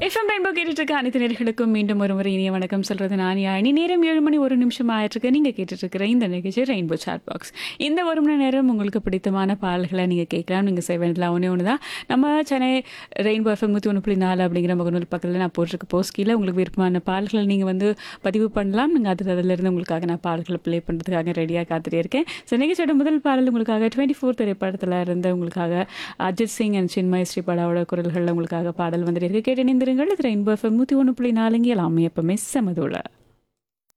FM rainbow கேட்டுட்டு இருக்க அனைத்து நேர்களுக்கும் மீண்டும் ஒரு முறை இனிய வணக்கம் சொல்றது நான் யானி நேரம் ஏழு மணி ஒரு நிமிஷம் ஆயிட்டிருக்கு நீங்க கேட்டுட்டு இருக்கிற இந்த நிகழ்ச்சி ரெயின்போ சாட் பாக்ஸ் இந்த ஒரு மணி நேரம் உங்களுக்கு பிடித்தமான பாடல்களை நீங்க கேட்கலாம் நீங்க செய்ய வேண்டியதுலாம் ஒன்றே ஒன்று தான் நம்ம சென்னை ரெயின்போ எஃப்எம் நூற்றி ஒன்று புள்ளி நாலு அப்படிங்கிற முகநூல் பக்கத்தில் நான் போட்டிருக்க போஸ்ட் கீழே உங்களுக்கு விருப்பமான பாடல்களை நீங்கள் வந்து பதிவு பண்ணலாம் நீங்கள் அது அதிலிருந்து உங்களுக்காக நான் பாடல்களை ப்ளே பண்ணுறதுக்காக ரெடியாக காத்துட்டே இருக்கேன் ஸோ நிகழ்ச்சியோட முதல் பாடல் உங்களுக்காக டுவெண்ட்டி ஃபோர் திரைப்படத்தில் இருந்து உங்களுக்காக அஜித் சிங் அண்ட் சின்மய் ஸ்ரீபாலாவோட குரல்களில் உங்களுக்காக பாடல் வந்துட்டு இருக்கு கேட்டு நிந்திருங்கள் இது ரெயின்போ எஃப்எம் நூற்றி ஒன்று புள்ளி நாலுங்க எல்லாமே எப்பவுமே செமதுள்ள